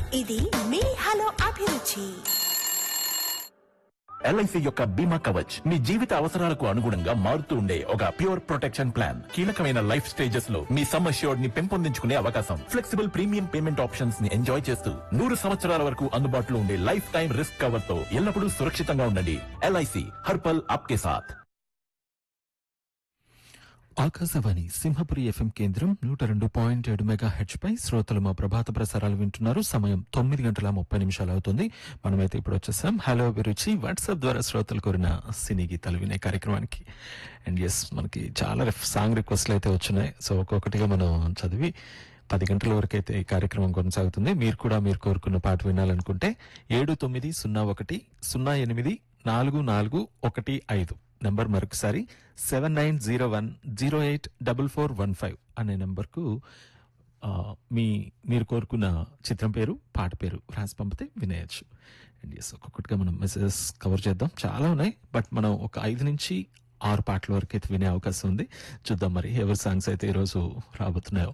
ఇది మీ హలో అభిరుచి ఎల్ఐసి యొక్క బీమా కవచ్ మీ జీవిత అవసరాలకు అనుగుణంగా మారుతూ ఉండే ఒక ప్యూర్ ప్రొటెక్షన్ ప్లాన్ కీలకమైన లైఫ్ స్టేజెస్ లో మీ సమ్ అష్యూర్డ్ ని పెంపొందించుకునే అవకాశం ఫ్లెక్సిబుల్ ప్రీమియం పేమెంట్ ఆప్షన్స్ ని ఎంజాయ్ చేస్తూ నూరు సంవత్సరాల వరకు అందుబాటులో ఉండే లైఫ్ టైం రిస్క్ కవర్ తో ఎల్లప్పుడూ సురక్షితంగా ఉండండి ఎల్ఐసి హర్పల్ ఆప్కే సాథ్ ఆకాశవాణి సింహపురి ఎఫ్ఎం కేంద్రం నూట రెండు పాయింట్ ఏడు మెగా హెచ్ పై శ్రోతలు మా ప్రభాత ప్రసారాలు వింటున్నారు సమయం తొమ్మిది గంటల ముప్పై నిమిషాలు అవుతుంది మనమైతే ఇప్పుడు వచ్చేసాం హలో అభిరుచి వాట్సాప్ ద్వారా శ్రోతలు కోరిన సినీ గీతాలు వినే కార్యక్రమానికి అండ్ ఎస్ మనకి చాలా రిఫ్- సాంగ్ రిక్వెస్ట్లు అయితే వచ్చినాయి సో ఒక్కొక్కటిగా మనం చదివి పది గంటల వరకు అయితే ఈ కార్యక్రమం కొనసాగుతుంది మీరు కూడా మీరు కోరుకున్న పాట వినాలనుకుంటే ఏడు తొమ్మిది సున్నా ఒకటి సున్నా ఎనిమిది నాలుగు నాలుగు ఒకటి ఐదు నంబర్ మరొకసారి seven nine zero one zero eight double four one five అనే నెంబర్కు ఆ, మీ మీరు కోరుకున్న చిత్రం పేరు పాట పేరు రాసి పంపితే వినేయచ్చు అండ్ ఎస్ ఒక్కొక్కటిగా మనం మెసేజెస్ కవర్ చేద్దాం చాలా ఉన్నాయి బట్ మనం ఒక ఐదు నుంచి ఆరు పాటల వరకు అయితే వినే అవకాశం ఉంది చూద్దాం మరి ఎవరి సాంగ్స్ అయితే ఈరోజు రాబోతున్నాయో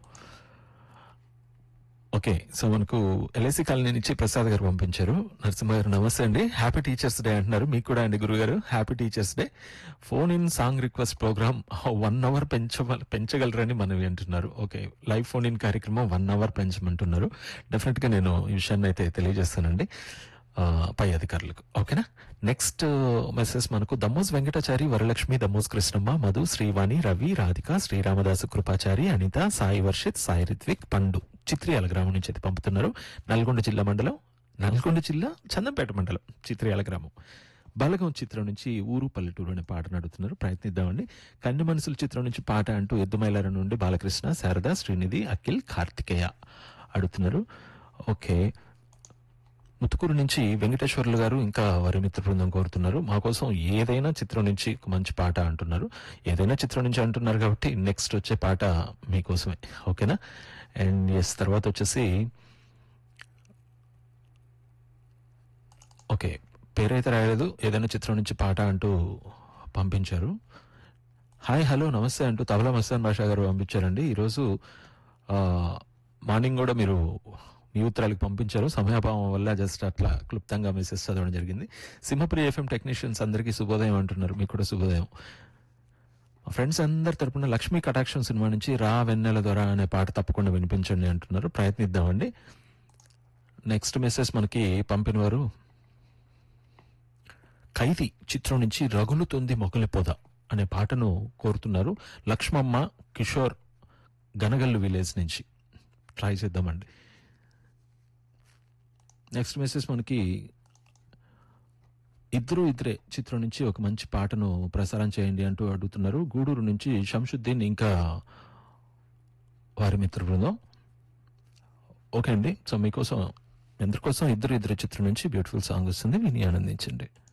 ఓకే సో మనకు ఎల్ఐసి కాలనీ నుంచి ప్రసాద్ గారు పంపించారు నరసింహ గారు నమస్తే అండి హ్యాపీ టీచర్స్ డే అంటున్నారు మీకు కూడా అండి గురుగారు happy teachers day phone in song request program one hour పెంచ పెంచగలరని మనం అంటున్నారు ఓకే లైవ్ ఫోన్ ఇన్ కార్యక్రమం వన్ అవర్ పెంచమంటున్నారు డెఫినెట్ గా నేను ఈ విషయాన్ని అయితే తెలియజేస్తానండి ఆ, పై అధికారులకు ఓకేనా నెక్స్ట్ మెసేజ్ మనకు దమ్మోజ్ వెంకటాచారి వరలక్ష్మి దమ్మోజ్ కృష్ణమ్మ మధు శ్రీవాణి రవి రాధిక శ్రీరామదాసు కృపాచారి అనిత సాయి వర్షిత్ సాయి రిత్విక్ పండు చిత్రియాల గ్రామం నుంచి అయితే పంపుతున్నారు నల్గొండ జిల్లా మండలం నల్గొండ జిల్లా చందంపేట మండలం చిత్రియాల గ్రామం బలగం చిత్రం నుంచి ఊరు పల్లెటూరు అనే పాట నడుతున్నారు ప్రయత్నిద్దామండి కన్ను మనసుల చిత్రం నుంచి పాట అంటూ ఎద్దుమైలార నుండి బాలకృష్ణ శారద శ్రీనిధి అఖిల్ కార్తికేయ అడుగుతున్నారు ఓకే ముత్తుకూరు నుంచి వెంకటేశ్వర్లు గారు ఇంకా వారి మిత్ర బృందం కోరుతున్నారు మా కోసం ఏదైనా చిత్రం నుంచి ఒక మంచి పాట అంటున్నారు ఏదైనా చిత్రం నుంచి అంటున్నారు కాబట్టి నెక్స్ట్ వచ్చే పాట మీకోసమే ఓకేనా అండ్ ఎస్ తర్వాత వచ్చేసి ఓకే పేరైతే రాయలేదు ఏదైనా చిత్రం నుంచి పాట అంటూ పంపించారు హాయ్ హలో నమస్తే అంటూ తబలా మస్తాన్ బాషా గారు పంపించారండి ఈరోజు ఆ, మార్నింగ్ కూడా మీరు మీ ఉత్తరాలకు పంపించారు సమయాభావం వల్ల జస్ట్ అట్లా క్లుప్తంగా మెసేజ్ చదవడం జరిగింది సింహపురి ఎఫ్ఎం టెక్నీషియన్స్ అందరికీ శుభోదయం అంటున్నారు మీకు కూడా శుభోదయం మా ఫ్రెండ్స్ అందరి తరపున లక్ష్మీ కటాక్షం సినిమా నుంచి రా వెన్నెల ద్వారా అనే పాట తప్పకుండా వినిపించండి అంటున్నారు ప్రయత్నిద్దామండి నెక్స్ట్ మెసేజ్ మనకి పంపిన వారు ఖైదీ చిత్రం నుంచి రగులుతుంది మొగలి పొద అనే పాటను కోరుతున్నారు లక్ష్మమ్మ కిషోర్ గనగల్లు విలేజ్ నుంచి ట్రై చేద్దామండి నెక్స్ట్ మెసేజ్ మనకి ఇద్దరు ఇద్దరే చిత్రం నుంచి ఒక మంచి పాటను ప్రసారం చేయండి అంటూ అడుగుతున్నారు గూడూరు నుంచి శంషుద్దీన్ ఇంకా వారి మిత్ర బృందం ఓకే అండి సో మీకోసం అందరి కోసం ఇద్దరు ఇద్దరు చిత్రం నుంచి బ్యూటిఫుల్ సాంగ్ వస్తుంది విని ఆనందించండి